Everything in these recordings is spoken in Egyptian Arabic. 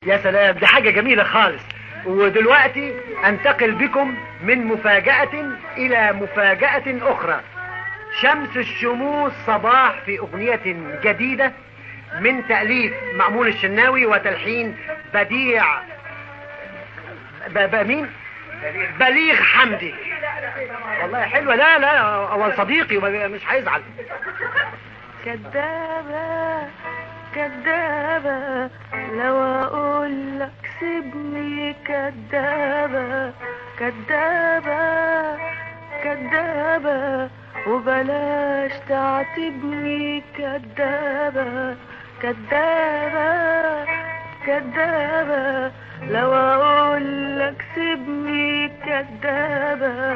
يا سلام دي حاجة جميلة خالص ودلوقتي انتقل بكم من مفاجأة الى مفاجأة اخرى شمس الشموس صباح في اغنية جديدة من تأليف معمول الشناوي وتلحين بديع ب... ب... مين بليغ حمدي والله حلوة لا لا هو صديقي مش هيزعل كدابة كدابة لو اقول لك سيبني كدابة كدابة كدابة وبلاش تعاتبني كدابة كدابة كدابة لو اقول لك سيبني كدابة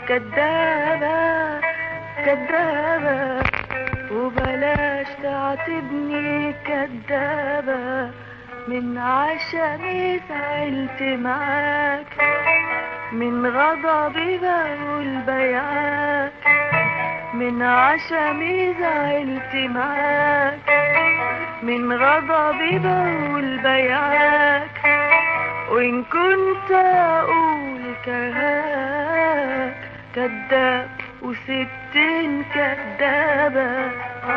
كدابة كدابة وبلاش تعاتبني كدابة من عشمي زعلت معاك من غضبي بقول بيعاك من عشمي زعلت معاك من غضبي بقول بيعاك وإن كنت أقول كرهاك كداب وستين كدابة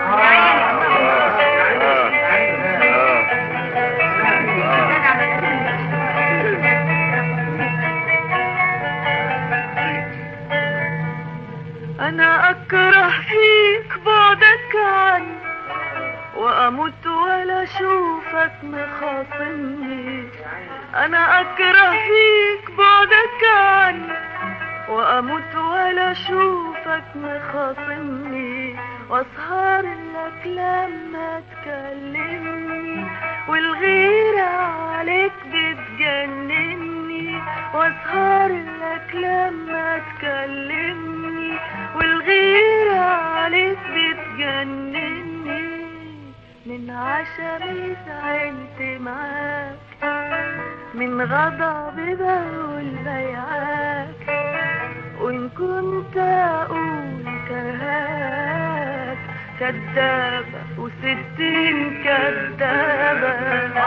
أنا أكره فيك بعدك عني وأموت ولا أشوفك مخاصمني أنا أكره فيك بعدك عني وأموت ولا أشوفك مخاصمني وأسهر لك لما تكلمني والغيرة عليك بتجنني وأسهر لك لما تكلمني والغيرة عليك بتجنني من عشمي زعلت معاك من غضبي بقول بيعاك وإن كنت أقول كرهاك كدابة وستين كدابة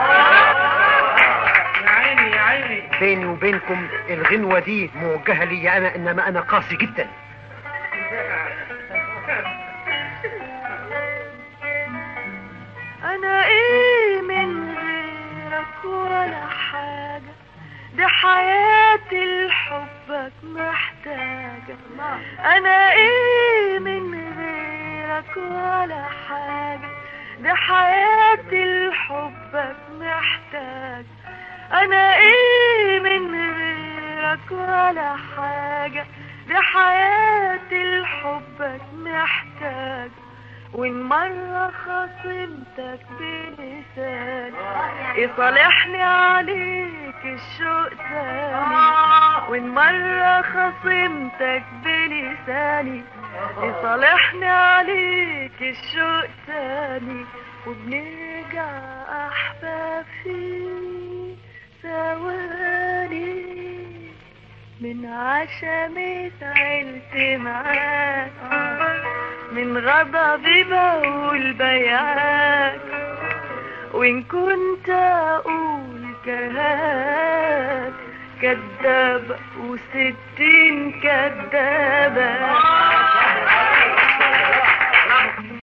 يا عيني يا عيني بيني وبينكم الغنوة دي موجهة لي أنا إنما أنا قاسي جدا أنا إيه من غيرك ولا حاجة دي حياتي لحبك محتاجة أنا إيه من غيرك ولا حاجة دي حياتي لحبك محتاجة أنا إيه من غيرك ولا حاجة دي حياتي لحبك محتاجة وإن مرة خصمتك بلساني يصالحني عليك الشوق ثاني وإن مرة خصمتك بلساني يصالحني عليك الشوق ثاني وبنرجع أحباب في ثواني من عشمي زعلت معاك من غضبي بقول بيعاك وإن كنت أقول كرهاك كدابة وستين كدابة